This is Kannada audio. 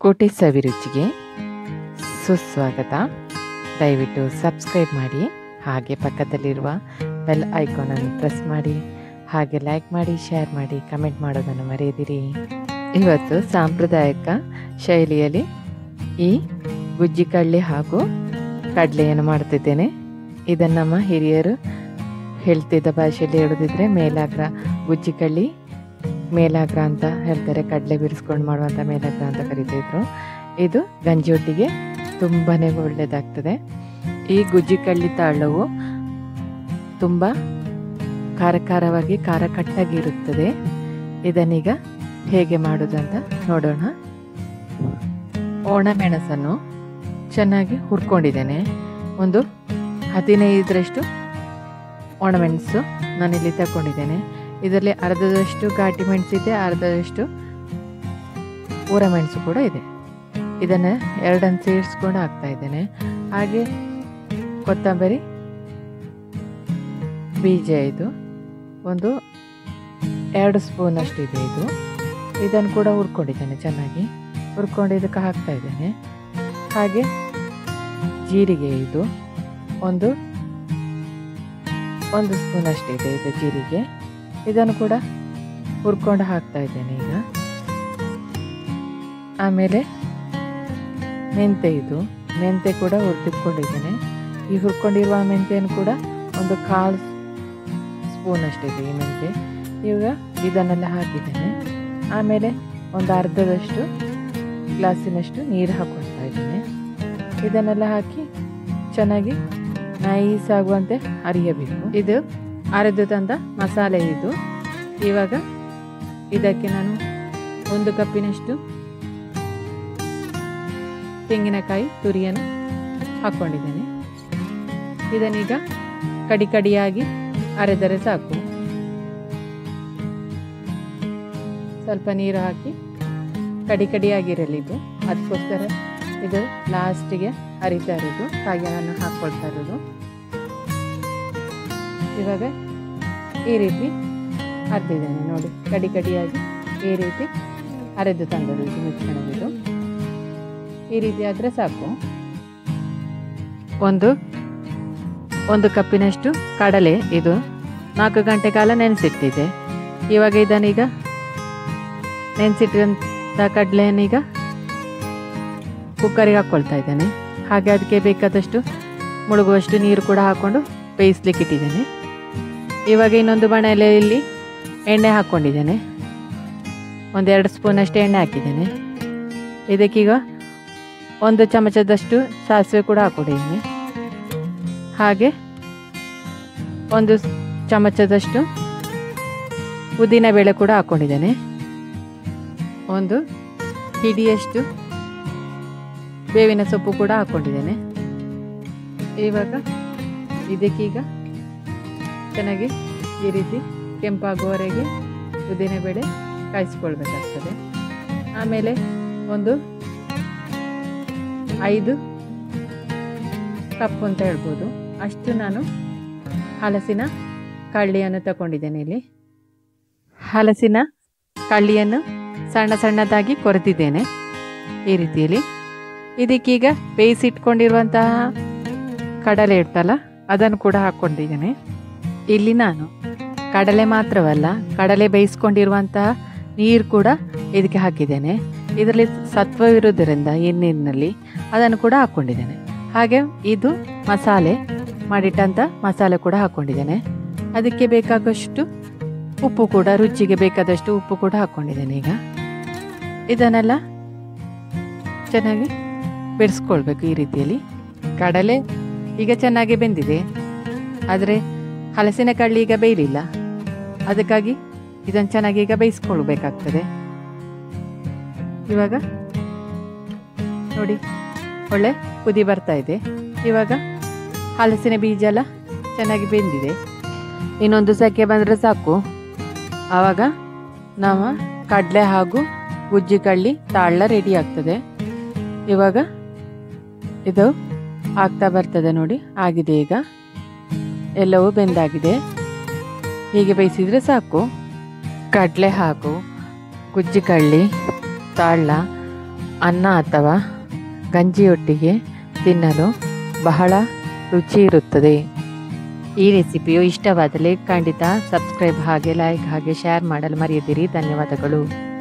ಕೋಟೆ ಸವಿರುಚಿಗೆ ಸುಸ್ವಾಗತ ದಯವಿಟ್ಟು ಸಬ್ಸ್ಕ್ರೈಬ್ ಮಾಡಿ ಹಾಗೆ ಪಕ್ಕದಲ್ಲಿರುವ ಬೆಲ್ ಐಕಾನನ್ನು ಪ್ರೆಸ್ ಮಾಡಿ ಹಾಗೆ ಲೈಕ್ ಮಾಡಿ ಶೇರ್ ಮಾಡಿ ಕಮೆಂಟ್ ಮಾಡೋದನ್ನು ಮರೆಯದಿರಿ ಇವತ್ತು ಸಾಂಪ್ರದಾಯಿಕ ಶೈಲಿಯಲ್ಲಿ ಈ ಗುಜ್ಜಿ ಕಳ್ಳಿ ಹಾಗೂ ಕಡಲೆಯನ್ನು ಮಾಡ್ತಿದ್ದೇನೆ ಇದನ್ನು ನಮ್ಮ ಹಿರಿಯರು ಹೇಳ್ತಿದ್ದ ಭಾಷೆಯಲ್ಲಿ ಹೇಳೋದಿದ್ರೆ ಮೇಲಾಗ್ರ ಗುಜ್ಜಿ ಕಳ್ಳಿ ಮೇಲಾಗ್ರ ಅಂತ ಹೇಳ್ತಾರೆ ಕಡಲೆ ಬಿಡಿಸ್ಕೊಂಡು ಮಾಡುವಂಥ ಮೇಲಾಗ್ರ ಅಂತ ಕರಿತಿದ್ರು ಇದು ಗಂಜಿಯೊಟ್ಟಿಗೆ ತುಂಬಾ ಒಳ್ಳೆಯದಾಗ್ತದೆ ಈ ಗುಜ್ಜಿ ಕಳ್ಳಿ ತಾಳವು ತುಂಬ ಖಾರ ಖಾರವಾಗಿ ಖಾರ ಕಟ್ಟಾಗಿರುತ್ತದೆ ಇದನ್ನೀಗ ಹೇಗೆ ಮಾಡೋದು ಅಂತ ನೋಡೋಣ ಒಣಮೆಣಸನ್ನು ಚೆನ್ನಾಗಿ ಹುರ್ಕೊಂಡಿದ್ದೇನೆ ಒಂದು ಹದಿನೈದರಷ್ಟು ಒಣಮೆಣಸು ನಾನಿಲ್ಲಿ ತಗೊಂಡಿದ್ದೇನೆ ಇದರಲ್ಲಿ ಅರ್ಧದಷ್ಟು ಘಾಟಿ ಮೆಣಸಿದೆ ಅರ್ಧದಷ್ಟು ಊರ ಮೆಣಸು ಕೂಡ ಇದೆ ಇದನ್ನು ಎರಡನ್ನು ಸೇರಿಸ್ಕೊಂಡು ಹಾಕ್ತಾ ಇದ್ದೇನೆ ಹಾಗೆ ಕೊತ್ತಂಬರಿ ಬೀಜ ಇದು ಒಂದು ಎರಡು ಸ್ಪೂನ್ ಅಷ್ಟು ಇದೆ ಇದು ಇದನ್ನು ಕೂಡ ಹುರ್ಕೊಂಡಿದ್ದೇನೆ ಚೆನ್ನಾಗಿ ಹುರ್ಕೊಂಡು ಇದಕ್ಕೆ ಹಾಕ್ತಾ ಇದ್ದೇನೆ ಹಾಗೆ ಜೀರಿಗೆ ಇದು ಒಂದು ಒಂದು ಸ್ಪೂನ್ ಅಷ್ಟಿದೆ ಇದು ಜೀರಿಗೆ ಇದನ್ನು ಕೂಡ ಹುರ್ಕೊಂಡು ಹಾಕ್ತಾ ಇದ್ದೇನೆ ಈಗ ಆಮೇಲೆ ಮೆಂತೆ ಇದು ಮೆಂತೆ ಕೂಡ ಹುರಿದಿಟ್ಕೊಂಡಿದ್ದೇನೆ ಈ ಹುರ್ಕೊಂಡಿರುವ ಮೆಂತೆಯನ್ನು ಕೂಡ ಒಂದು ಕಾಲು ಸ್ಪೂನ್ ಅಷ್ಟಿದೆ ಈ ಮೆಂತೆ ಇವಾಗ ಇದನ್ನೆಲ್ಲ ಹಾಕಿದ್ದೇನೆ ಆಮೇಲೆ ಒಂದು ಅರ್ಧದಷ್ಟು ಗ್ಲಾಸಿನಷ್ಟು ನೀರು ಹಾಕೊಳ್ತಾ ಇದ್ದೇನೆ ಇದನ್ನೆಲ್ಲ ಹಾಕಿ ಚೆನ್ನಾಗಿ ನೈಸ್ ಆಗುವಂತೆ ಅರಿಯಬೇಕು ಇದು ಅರೆದು ತಂದ ಮಸಾಲೆ ಇದು ಇವಾಗ ಇದಕ್ಕೆ ನಾನು ಒಂದು ಕಪ್ಪಿನಷ್ಟು ತೆಂಗಿನಕಾಯಿ ತುರಿಯನ್ನು ಹಾಕ್ಕೊಂಡಿದ್ದೇನೆ ಇದನ್ನೀಗ ಕಡಿ ಕಡಿಯಾಗಿ ಅರೆದರೆ ಸಾಕು ಸ್ವಲ್ಪ ನೀರು ಹಾಕಿ ಕಡಿ ಕಡಿಯಾಗಿರಲಿ ಇದು ಅದಕ್ಕೋಸ್ಕರ ಇದು ಲಾಸ್ಟಿಗೆ ಅರಿತಾ ಇರೋದು ಹಾಗೆ ನಾನು ಹಾಕ್ಕೊಳ್ತಾ ಇರೋದು ಇವಾಗ ಈ ರೀತಿ ಅರ್ದಿದ್ದೇನೆ ನೋಡಿ ಕಡಿ ಕಡಿಯಾಗಿ ಈ ರೀತಿ ಅರೆದು ತಂದದ್ದು ಇದು ಮಿಶ್ರಣವಿದು ಈ ರೀತಿ ಆದರೆ ಸಾಕು ಒಂದು ಒಂದು ಕಪ್ಪಿನಷ್ಟು ಕಡಲೆ ಇದು ನಾಲ್ಕು ಗಂಟೆ ಕಾಲ ನೆನೆಸಿಟ್ಟಿದೆ ಇವಾಗ ಇದನ್ನೀಗ ನೆನೆಸಿಟ್ಟಂಥ ಕಡಲೆಯನ್ನೀಗ ಕುಕ್ಕರಿಗೆ ಹಾಕ್ಕೊಳ್ತಾ ಇದ್ದೇನೆ ಹಾಗೆ ಅದಕ್ಕೆ ಬೇಕಾದಷ್ಟು ಮುಳುಗುವಷ್ಟು ನೀರು ಕೂಡ ಹಾಕ್ಕೊಂಡು ಬೇಯಿಸ್ಲಿಕ್ಕೆ ಇಟ್ಟಿದ್ದೇನೆ ಇವಾಗ ಇನ್ನೊಂದು ಬಣಲೆಯಲ್ಲಿ ಎಣ್ಣೆ ಹಾಕ್ಕೊಂಡಿದ್ದೇನೆ ಒಂದೆರಡು ಸ್ಪೂನಷ್ಟು ಎಣ್ಣೆ ಹಾಕಿದ್ದೇನೆ ಇದಕ್ಕೀಗ ಒಂದು ಚಮಚದಷ್ಟು ಸಾಸಿವೆ ಕೂಡ ಹಾಕ್ಕೊಂಡಿದ್ದೇನೆ ಹಾಗೆ ಒಂದು ಚಮಚದಷ್ಟು ಉದ್ದಿನಬೇಳೆ ಕೂಡ ಹಾಕ್ಕೊಂಡಿದ್ದೇನೆ ಒಂದು ಹಿಡಿಯಷ್ಟು ಬೇವಿನ ಸೊಪ್ಪು ಕೂಡ ಹಾಕ್ಕೊಂಡಿದ್ದೇನೆ ಇವಾಗ ಇದಕ್ಕೀಗ ಚೆನ್ನಾಗಿ ಈ ರೀತಿ ಕೆಂಪಾಗುವವರೆಗೆ ಉದ್ದಿನಬೇಳೆ ಕಾಯಿಸ್ಕೊಳ್ಬೇಕಾಗ್ತದೆ ಆಮೇಲೆ ಒಂದು ಐದು ಕಪ್ ಅಂತ ಹೇಳ್ಬೋದು ಅಷ್ಟು ನಾನು ಹಲಸಿನ ಕಳ್ಳಿಯನ್ನು ತಗೊಂಡಿದ್ದೇನೆ ಇಲ್ಲಿ ಹಲಸಿನ ಕಳ್ಳಿಯನ್ನು ಸಣ್ಣ ಸಣ್ಣದಾಗಿ ಕೊರೆದಿದ್ದೇನೆ ಈ ರೀತಿಯಲ್ಲಿ ಇದಕ್ಕೀಗ ಬೇಯಿಸಿಟ್ಕೊಂಡಿರುವಂತಹ ಕಡಲೆ ಇರ್ತಲ್ಲ ಅದನ್ನು ಕೂಡ ಹಾಕ್ಕೊಂಡಿದ್ದೇನೆ ಇಲ್ಲಿ ನಾನು ಕಡಲೆ ಮಾತ್ರವಲ್ಲ ಕಡಲೆ ಬೇಯಿಸ್ಕೊಂಡಿರುವಂತಹ ನೀರು ಕೂಡ ಇದಕ್ಕೆ ಹಾಕಿದ್ದೇನೆ ಇದರಲ್ಲಿ ಸತ್ವ ಇರೋದರಿಂದ ಎಣ್ಣೆಯಲ್ಲಿ ಅದನ್ನು ಕೂಡ ಹಾಕ್ಕೊಂಡಿದ್ದೇನೆ ಹಾಗೆ ಇದು ಮಸಾಲೆ ಮಾಡಿಟ್ಟಂಥ ಮಸಾಲೆ ಕೂಡ ಹಾಕ್ಕೊಂಡಿದ್ದೇನೆ ಅದಕ್ಕೆ ಬೇಕಾದಷ್ಟು ಉಪ್ಪು ಕೂಡ ರುಚಿಗೆ ಬೇಕಾದಷ್ಟು ಉಪ್ಪು ಕೂಡ ಹಾಕ್ಕೊಂಡಿದ್ದೇನೆ ಈಗ ಇದನ್ನೆಲ್ಲ ಚೆನ್ನಾಗಿ ಬೆರೆಸ್ಕೊಳ್ಬೇಕು ಈ ರೀತಿಯಲ್ಲಿ ಕಡಲೆ ಈಗ ಚೆನ್ನಾಗಿ ಬೆಂದಿದೆ ಆದರೆ ಹಲಸಿನ ಕಳ್ಳಿ ಈಗ ಬೇಯಲಿಲ್ಲ ಅದಕ್ಕಾಗಿ ಇದನ್ನು ಚೆನ್ನಾಗಿ ಈಗ ಬೇಯಿಸ್ಕೊಳ್ಬೇಕಾಗ್ತದೆ ಇವಾಗ ನೋಡಿ ಒಳ್ಳೆ ಕುದಿ ಬರ್ತಾ ಇದೆ ಇವಾಗ ಹಲಸಿನ ಬೀಜ ಎಲ್ಲ ಚೆನ್ನಾಗಿ ಬೆಂದಿದೆ ಇನ್ನೊಂದು ಸೆಕೆ ಬಂದರೆ ಸಾಕು ಆವಾಗ ನಾವು ಕಡಲೆ ಹಾಗೂ ಗುಜ್ಜಿ ಕಳ್ಳಿ ತಾಳ ರೆಡಿ ಆಗ್ತದೆ ಇವಾಗ ಇದು ಆಗ್ತಾ ಬರ್ತದೆ ನೋಡಿ ಆಗಿದೆ ಈಗ ಎಲ್ಲವೂ ಬೆಂದಾಗಿದೆ ಹೀಗೆ ಬೇಯಿಸಿದರೆ ಸಾಕು ಕಡಲೆ ಹಾಗೂ ಗುಜ್ಜಿ ಕಳ್ಳಿ ತಾಳ ಅನ್ನ ಅಥವಾ ಗಂಜಿಯೊಟ್ಟಿಗೆ ತಿನ್ನಲು ಬಹಳ ರುಚಿ ಇರುತ್ತದೆ ಈ ರೆಸಿಪಿಯು ಇಷ್ಟವಾದಲ್ಲಿ ಖಂಡಿತ ಸಬ್ಸ್ಕ್ರೈಬ್ ಹಾಗೆ ಲೈಕ್ ಹಾಗೆ ಶೇರ್ ಮಾಡಲು ಮರೆಯದಿರಿ ಧನ್ಯವಾದಗಳು